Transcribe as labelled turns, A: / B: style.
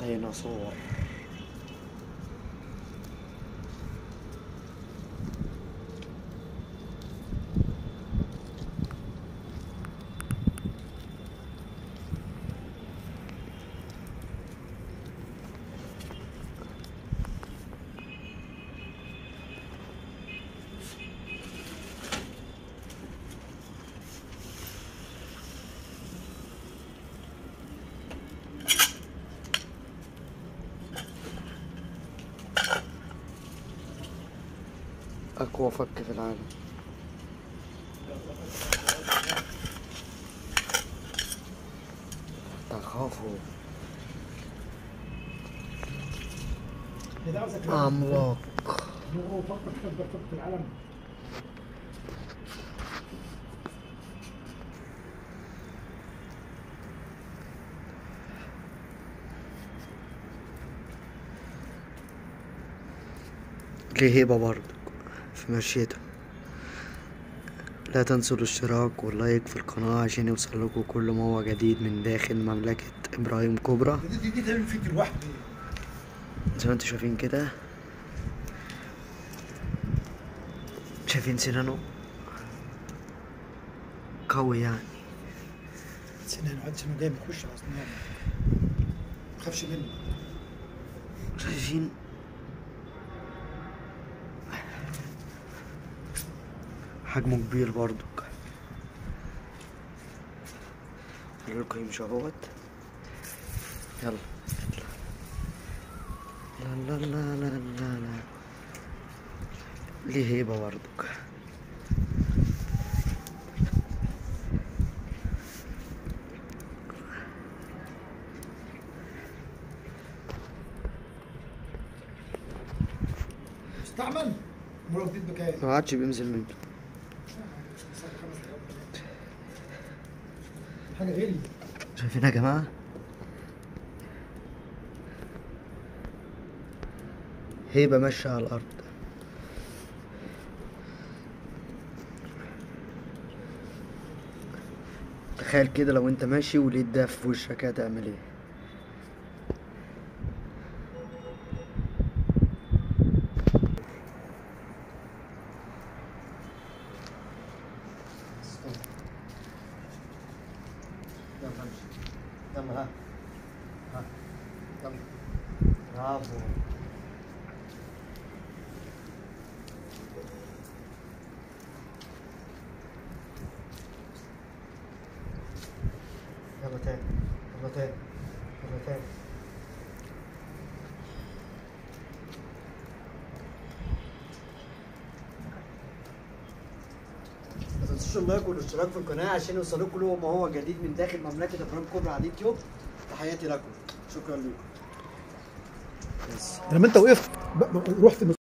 A: ديناصور أقوى فك في العالم تخافوا عملاق
B: هو فقط أكبر فك في العالم
A: ليه هيبة برضه في مشيته لا تنسوا الاشتراك واللايك في القناة عشان يوصل لكم كل ما هو جديد من داخل مملكة إبراهيم كبرى
B: دي دي, دي تعمل فيك لوحده
A: زي ما انتوا شايفين كده شايفين سنانه قوي يعني
B: سنان عاد سنان جاي بيخش على اسنان ما تخافش منه
A: شايفين حجمه كبير برضو خليكم يمشوا اهوت يلا لا لا لا لا لا لا ليه هيبة برضك
B: استعمل مرة جديد بكام؟
A: ما عادش بينزل منه
B: حاجة غالي
A: شايفين يا جماعة هيبة ماشية على الأرض تخيل كده لو انت ماشي ولقيت ده في وشك هتعمل ايه يلا امشي يلا ها ها يلا برافو يلا تاني يلا تاني يلا تاني ما تنسوش اللايك والاشتراك في القناة عشان يوصلكوا كل ما هو جديد من داخل مملكة إبراهيم كبرى على اليوتيوب تحياتي لكم شكرا لكم بس
B: لما انت وقفت ب- ب- رحت